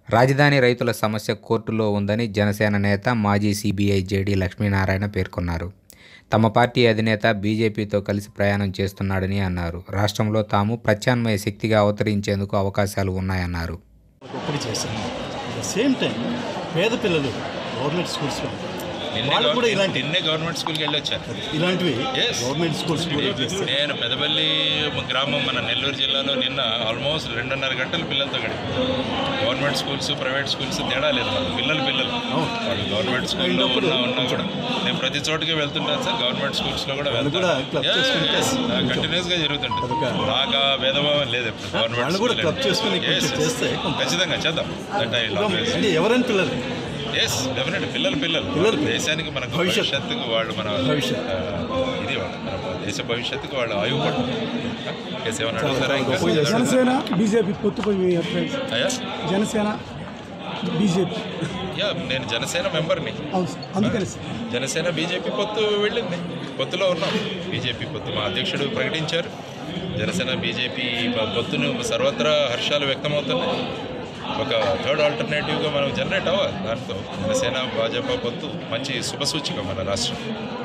రాజధాని రైతుల సమస్య కోర్టులో ఉందని జనసేన నేత మాజీ సిబిఐ జేడీ లక్ష్మీనారాయణ పేర్కొన్నారు తమ పార్టీ అధినేత బీజేపీతో కలిసి ప్రయాణం చేస్తున్నాడని అన్నారు రాష్ట్రంలో తాము ప్రత్యామ్నాయ శక్తిగా అవతరించేందుకు అవకాశాలు ఉన్నాయన్నారు గొప్పగా చేశాను అట్ ద సేమ్ టైం పేద పిల్లలు గవర్నమెంట్ స్కూల్స్లో నిన్నే వాళ్ళు కూడా గవర్నమెంట్ ఇలాంటి నిన్నే గవర్నమెంట్ స్కూల్కి వెళ్ళొచ్చాను ఇలాంటివి Yes. గవర్నమెంట్ స్కూల్స్ కూడా చేస్తాయి నేను పెదపల్లి గ్రామం మన నెల్లూరు జిల్లాలో నిన్న ఆల్మోస్ట్ రెండున్నర గంటలు పిల్లలతో గడిపాను గవర్నమెంట్ స్కూల్స్ ప్రైవేట్ స్కూల్స్ తేడా లేదు మన పిల్లలు పిల్లలు అవును. వాళ్ళు గవర్నమెంట్ స్కూల్లో అయినప్పుడు ఉన్నా ఉన్నా కూడా నేను ప్రతి చోటుకి వెళ్తుంటాను సార్ గవర్నమెంట్ స్కూల్స్లో కూడా వాళ్ళు కూడా club చేసుకుంటే కంటిన్యూస్గా జరుగుతుంటుంది అదొక- నాకు ఆ భేదభావం లేదు ఎప్పుడు గవర్నమెంట్ వాళ్ళు కూడా స్కూల్ club చేసుకుని Yes, కొంచెం yes. చేస్తే కొంత- ఖచ్చితంగా చేద్దాం దట్ ఐ లవ్ అంటే ఎవరైనా పిల్లలు ఎస్ డెఫినెట్ పిల్లలు పిల్లలు పిల్లలు. దేశానికి మన భవిష్యత్. భవిష్యత్తుకు వాళ్ళు మన భవిష్యత్. ఆ, ఇది వాళ్ళు మన దేశ భవిష్యత్తుకు వాళ్ళు ఆయువు పట్టు ఎస్ ఏమన్నా చాలా అడుగుతారా ఇంకా? గొప్పగా చేశారు. జనసేన బీజేపీ పొత్తుపై మీ అభిప్రాయం అయ్యా జనసేన బీజేపీ యా నేను జనసేన మెంబర్ని అవును సార్ అందుకని సార్ జనసేన బీజేపీ పొత్తు వెళ్ళింది పొత్తులో ఉన్నాం బీజేపీ పొత్తు మా అధ్యక్షుడు ప్రకటించారు జనసేన బీజేపీ పొత్తును సర్వత్రా హర్షాలు వ్యక్తమవుతున్నాయి ఒక థర్డ్ ఆల్టర్నేటివ్గా మనం జనరేట్ అవ్వాలి దాంతో జనసేన భాజపా పొత్తు మంచి శుభసూచిక మన రాష్ట్రం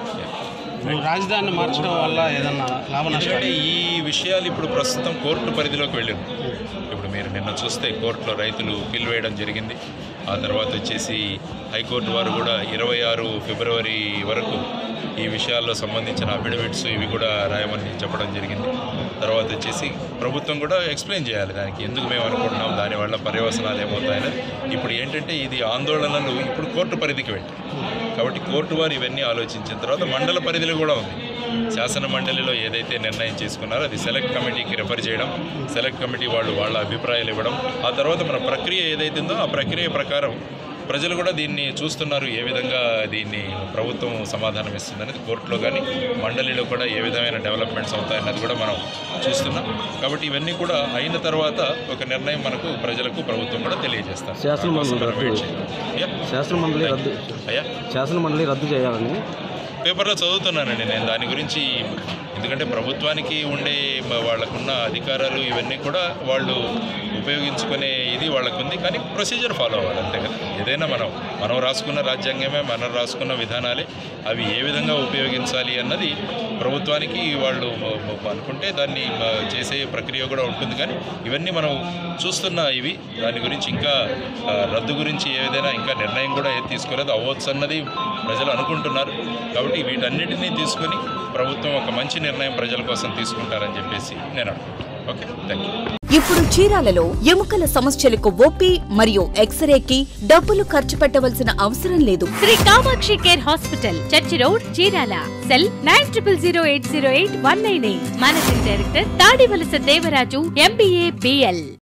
ఇప్పుడు రాజధానిని మార్చడం వల్ల ఏదన్నా లాభ నష్టాలు ఎందుకంటే ఈ విషయాలు ఇప్పుడు ప్రస్తుతం కోర్టు పరిధిలోకి వెళ్ళారు ఇప్పుడు మీరు నిన్న చూస్తే కోర్టులో రైతులు పిల్ వేయడం జరిగింది ఆ తర్వాత వచ్చేసి హైకోర్టు వారు కూడా ఇరవై ఆరు ఫిబ్రవరి వరకు ఈ విషయాల్లో సంబంధించిన అఫిడవిట్స్ ఇవి కూడా రాయమని చెప్పడం జరిగింది తర్వాత వచ్చేసి ప్రభుత్వం కూడా ఎక్స్ప్లెయిన్ చేయాలి దానికి ఎందుకు మేము అనుకుంటున్నాం దానివల్ల పర్యవసనాలు ఏమవుతాయని ఇప్పుడు ఏంటంటే ఇది ఆందోళనలు ఇప్పుడు కోర్టు పరిధికి వెళ్ళాయి కాబట్టి కోర్టు వారు ఇవన్నీ ఆలోచించిన తర్వాత మండల పరిధిలో కూడా ఉంది శాసన మండలిలో ఏదైతే నిర్ణయం చేసుకున్నారో అది సెలెక్ట్ కమిటీకి రెఫర్ చేయడం సెలెక్ట్ కమిటీ వాళ్ళు వాళ్ళ అభిప్రాయాలు ఇవ్వడం ఆ తర్వాత మన ప్రక్రియ ఏదైతే ఉందో ఆ ప్రక్రియ ప్రకారం ప్రజలు కూడా దీన్ని చూస్తున్నారు ఏ విధంగా దీన్ని ప్రభుత్వం సమాధానం ఇస్తుందనేది కోర్టులో కానీ మండలిలో కూడా ఏ విధమైన డెవలప్మెంట్స్ అవుతాయన్నది కూడా మనం చూస్తున్నాం కాబట్టి ఇవన్నీ కూడా అయిన తర్వాత ఒక నిర్ణయం మనకు ప్రజలకు ప్రభుత్వం కూడా తెలియజేస్తారు శాసన మండలి దానికోసం మనం రద్దు. వెయిట్ చేయాలి. Yeah. శాసన మండలి రద్దు అయ్యా శాసన మండలి రద్దు చేయాలని పేపర్లో చదువుతున్నానండి నేను దాని గురించి ఎందుకంటే ప్రభుత్వానికి ఉండే మ- వాళ్ళకున్న అధికారాలు ఇవన్నీ కూడా వాళ్ళు ఉపయోగించుకునే ఇది వాళ్ళకు ఉంది కానీ ప్రొసీజర్ ఫాలో అవ్వాలి అంతే కదా ఏదైనా మనం మనం రాసుకున్న రాజ్యాంగమే మనం రాసుకున్న విధానాలే అవి ఏ విధంగా ఉపయోగించాలి అన్నది ప్రభుత్వానికి వాళ్ళు మ- మ- అనుకుంటే దాన్ని మ- చేసే ప్రక్రియ కూడా ఉంటుంది కానీ ఇవన్నీ మనం చూస్తున్న ఇవి దాని గురించి ఇంకా ఆ, రద్దు గురించి ఏదైనా ఇంకా నిర్ణయం కూడా ఏది తీసుకోలేదు అవ్వచ్చు అన్నది ప్రజలు అనుకుంటున్నారు కాబట్టి వీటన్నిటినీ తీసుకొని ప్రభుత్వం ఒక మంచి నిర్ణయం ప్రజల కోసం తీసుకుంటారని చెప్పేసి నేను అనుకుంటున్నాను ఓకే థ్యాంక్ యూ ఇప్పుడు చీరాలలో ఎముకల సమస్యలకు ఓపీ మరియు ఎక్స్రేకి డబ్బులు ఖర్చు పెట్టవలసిన అవసరం లేదు Shri Kamakshi care hospital church road Chirala cell nine triple zero eight zero eight one nine eight managing director Tadivalasa Devaraju MBA BL